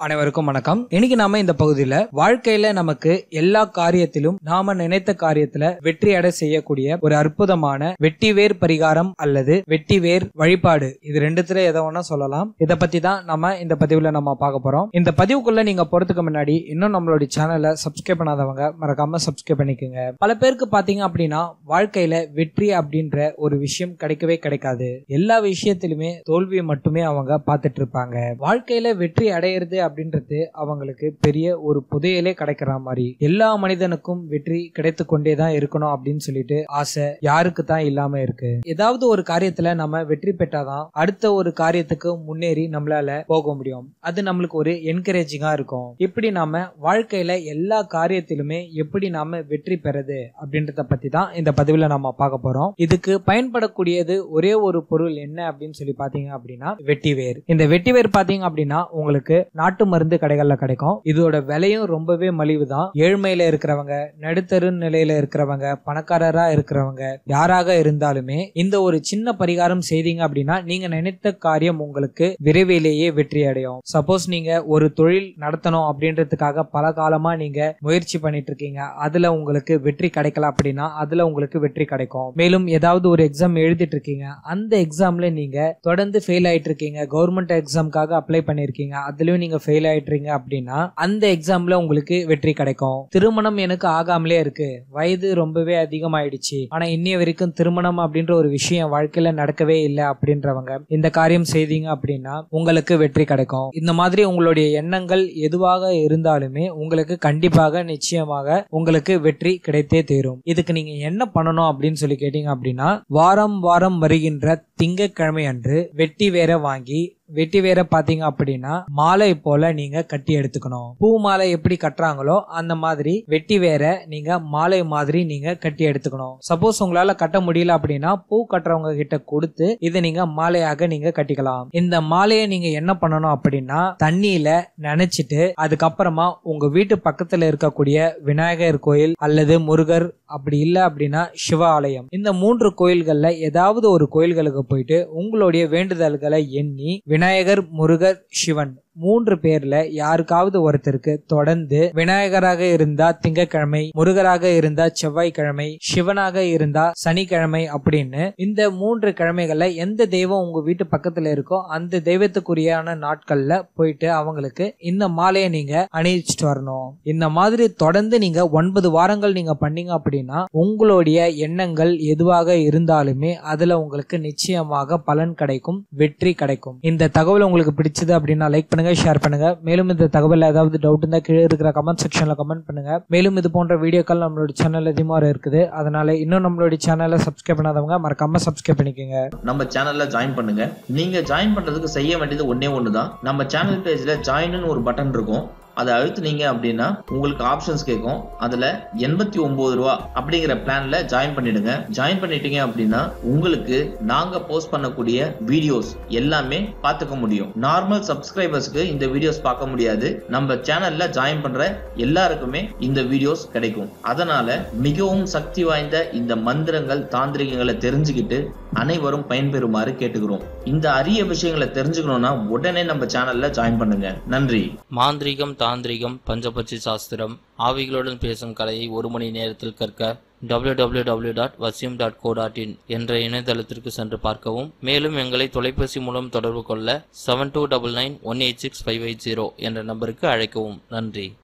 அனைவருக்கும் வணக்கம் இன்னைக்கு நாம இந்த பகுதியில வாழ்க்கையில நமக்கு எல்லா காரியத்திலும் நாம நினைத்த காரியத்துல வெற்றி அடை செய்யக்கூடிய ஒரு அற்புதமான வெட்டி வேர் பரிகாரம் அல்லது வெட்டி வேர் வழிபாடு இது ரெண்டுத்துல எதை வேணா சொல்லலாம் இத பத்தி தான் நம்ம இந்த பதிவுல நம்ம பார்க்க போறோம் இந்த பதிவுக்குள்ள நீங்க போறதுக்கு முன்னாடி இன்னும் நம்மளுடைய சேனலை சப்ஸ்கிரைப் பண்ணாதவங்க மறக்காம சப்ஸ்கிரைப் பண்ணிக்கோங்க பல பேருக்கு பாத்தீங்க அப்படின்னா வாழ்க்கையில வெற்றி அப்படின்ற ஒரு விஷயம் கிடைக்கவே கிடைக்காது எல்லா விஷயத்திலுமே தோல்வியை மட்டுமே அவங்க பார்த்துட்டு இருப்பாங்க வாழ்க்கையில வெற்றி அடையிறது அப்படின்றது அவங்களுக்கு பெரிய ஒரு புதையலே கிடைக்கிற மாதிரி எல்லா மனிதனுக்கும் வெற்றி கிடைத்து கொண்டே தான் இருக்கணும் அப்படின்னு சொல்லிட்டு ஆசை யாருக்கு தான் இல்லாம இருக்கு ஏதாவது ஒரு காரியத்துல நம்ம வெற்றி பெற்றாதான் அடுத்த ஒரு காரியத்துக்கு முன்னேறி நம்மளால போக முடியும் அது நம்மளுக்கு ஒரு என்கரேஜிங்கா இருக்கும் இப்படி நாம வாழ்க்கையில எல்லா காரியத்திலுமே எப்படி நாம வெற்றி பெறது அப்படின்றத பத்தி தான் இந்த பதிவுல நம்ம பார்க்க போறோம் இதுக்கு பயன்படக்கூடியது ஒரே ஒரு பொருள் என்ன அப்படின்னு சொல்லி பாத்தீங்க அப்படின்னா வெட்டிவேர் இந்த வெட்டிவேர் பாத்தீங்க அப்படின்னா உங்களுக்கு நாட்டு மருந்து கடைகள்ல கிடைக்கும் இதோட விலையும் ரொம்பவே மலிவு தான் ஏழ்மையில இருக்கிறவங்க நடுத்தரு நிலையில இருக்கிறவங்க பணக்காரரா இருக்கிறவங்க யாராக இருந்தாலுமே இந்த ஒரு சின்ன பரிகாரம் செய்தீங்க அப்படின்னா நீங்க நினைத்த காரியம் உங்களுக்கு விரைவிலேயே வெற்றி அடையும் சப்போஸ் நீங்க ஒரு தொழில் நடத்தணும் அப்படின்றதுக்காக பல காலமா நீங்க முயற்சி பண்ணிட்டு இருக்கீங்க அதுல உங்களுக்கு வெற்றி கிடைக்கல அப்படின்னா அதுல உங்களுக்கு வெற்றி கிடைக்கும் மேலும் ஏதாவது ஒரு எக்ஸாம் எழுதிட்டு இருக்கீங்க அந்த எக்ஸாம்ல நீங்க தொடர்ந்து ஃபெயில் ஆயிட்டு இருக்கீங்க கவர்மெண்ட் எக்ஸாம்காக அப்ளை பண்ணிருக்கீங்க அதுலயும் நீங்க ஃபெயில் ஆயிட்டுறீங்க அப்படின்னா அந்த எக்ஸாம்ல உங்களுக்கு வெற்றி கிடைக்கும் திருமணம் எனக்கு ஆகாமலே இருக்கு வயது ரொம்பவே அதிகமாயிடுச்சு ஆனா இன்னைய வரைக்கும் திருமணம் அப்படின்ற ஒரு விஷயம் வாழ்க்கையில நடக்கவே இல்லை அப்படின்றவங்க இந்த காரியம் செய்தீங்க அப்படின்னா உங்களுக்கு வெற்றி கிடைக்கும் இந்த மாதிரி உங்களுடைய எண்ணங்கள் எதுவாக இருந்தாலுமே உங்களுக்கு கண்டிப்பாக நிச்சயமாக உங்களுக்கு வெற்றி கிடைத்தே தீரும் இதுக்கு நீங்க என்ன பண்ணணும் அப்படின்னு சொல்லி கேட்டீங்க அப்படின்னா வாரம் வாரம் வருகின்ற திங்கட்கிழமை அன்று வெட்டி வேற வாங்கி வெட்டி வேற பாத்தீங்க அப்படின்னா மாலை போல நீங்க கட்டி எடுத்துக்கணும் பூ மாலை எப்படி கட்டுறாங்களோ அந்த மாதிரி வெட்டி வேற நீங்க மாலை மாதிரி நீங்க கட்டி எடுத்துக்கணும் சப்போஸ் உங்களால கட்ட முடியல அப்படின்னா பூ கட்டுறவங்க கிட்ட கொடுத்து இதை நீங்க மாலையாக நீங்க கட்டிக்கலாம் இந்த மாலையை நீங்க என்ன பண்ணணும் அப்படின்னா தண்ணியில நினைச்சிட்டு அதுக்கப்புறமா உங்க வீட்டு பக்கத்துல இருக்கக்கூடிய விநாயகர் கோயில் அல்லது முருகர் அப்படி இல்ல அப்படின்னா சிவ ஆலயம் இந்த மூன்று கோயில்கள்ல ஏதாவது ஒரு கோயில்களுக்கு போயிட்டு உங்களுடைய வேண்டுதல்களை எண்ணி விநாயகர் முருகர் சிவன் மூன்று பேர்ல யாருக்காவது ஒருத்தருக்கு தொடர்ந்து விநாயகராக இருந்தா திங்கக்கிழமை முருகராக இருந்தா செவ்வாய்க்கிழமை சிவனாக இருந்தா சனிக்கிழமை அப்படின்னு இந்த மூன்று கிழமைகள்ல எந்த தெய்வம் உங்க வீட்டு பக்கத்துல இருக்கோ அந்த தெய்வத்துக்குரியான நாட்கள்ல போயிட்டு அவங்களுக்கு இந்த மாலையை நீங்க அணிவிச்சிட்டு வரணும் இந்த மாதிரி தொடர்ந்து நீங்க ஒன்பது வாரங்கள் நீங்க பண்ணீங்க அப்படின்னா உங்களுடைய எண்ணங்கள் எதுவாக இருந்தாலுமே அதுல உங்களுக்கு நிச்சயமாக பலன் கிடைக்கும் வெற்றி கிடைக்கும் இந்த தகவல் உங்களுக்கு பிடிச்சது அப்படின்னா லைக் பண்ணுங்க ஷேர் பண்ணுங்க மேலும் இந்த தகவல் ஏதாவது டவுட் இருந்தா கீழே இருக்கிற கமெண்ட் செக்ஷன்ல கமெண்ட் பண்ணுங்க மேலும் இது போன்ற வீடியோக்கள் நம்மளோட சேனல் அதிகமாக இருக்குது அதனால இன்னும் நம்மளுடைய சேனலை சப்ஸ்கிரைப் பண்ணாதவங்க மறக்காம சப்ஸ்கிரைப் பண்ணிக்கோங்க நம்ம சேனல்ல ஜாயின் பண்ணுங்க நீங்க ஜாயின் பண்றதுக்கு செய்ய வேண்டியது ஒண்ணே ஒண்ணுதான் நம்ம சேனல் பேஜ்ல ஜாயின்னு ஒரு பட்டன் இருக்கும் அதை அழுத்துனீங்க அப்படின்னா உங்களுக்கு ஆப்ஷன்ஸ் கேட்கும் அதுல எண்பத்தி ஒன்பது ரூபா அப்படிங்கிற பிளான்ல ஜாயின் பண்ணிடுங்க ஜாயின் பண்ணிட்டீங்க அப்படின்னா உங்களுக்கு நாங்க போஸ்ட் பண்ணக்கூடிய வீடியோஸ் எல்லாமே பார்த்துக்க முடியும் நார்மல் சப்ஸ்கிரைபர்ஸ்க்கு இந்த வீடியோஸ் பார்க்க முடியாது நம்ம சேனல்ல ஜாயின் பண்ற எல்லாருக்குமே இந்த வீடியோஸ் கிடைக்கும் அதனால மிகவும் சக்தி வாய்ந்த இந்த மந்திரங்கள் தாந்திரிகங்களை தெரிஞ்சுக்கிட்டு அனைவரும் பயன்பெறுமாறு கேட்டுக்கிறோம் இந்த அரிய விஷயங்களை தெரிஞ்சுக்கணும்னா உடனே நம்ம சேனல்ல ஜாயின் பண்ணுங்க நன்றி மாந்திரீகம் தாந்திரிகம் பஞ்சபட்சி சாஸ்திரம் ஆவிகளுடன் பேசும் கலையை ஒரு மணி நேரத்தில் கற்க www.vasim.co.in டாட் வசியம் டாட் கோ டாட் இன் என்ற இணையதளத்திற்கு சென்று பார்க்கவும் மேலும் எங்களை தொலைபேசி மூலம் தொடர்பு கொள்ள seven two double nine one eight six five eight zero என்ற நம்பருக்கு அழைக்கவும் நன்றி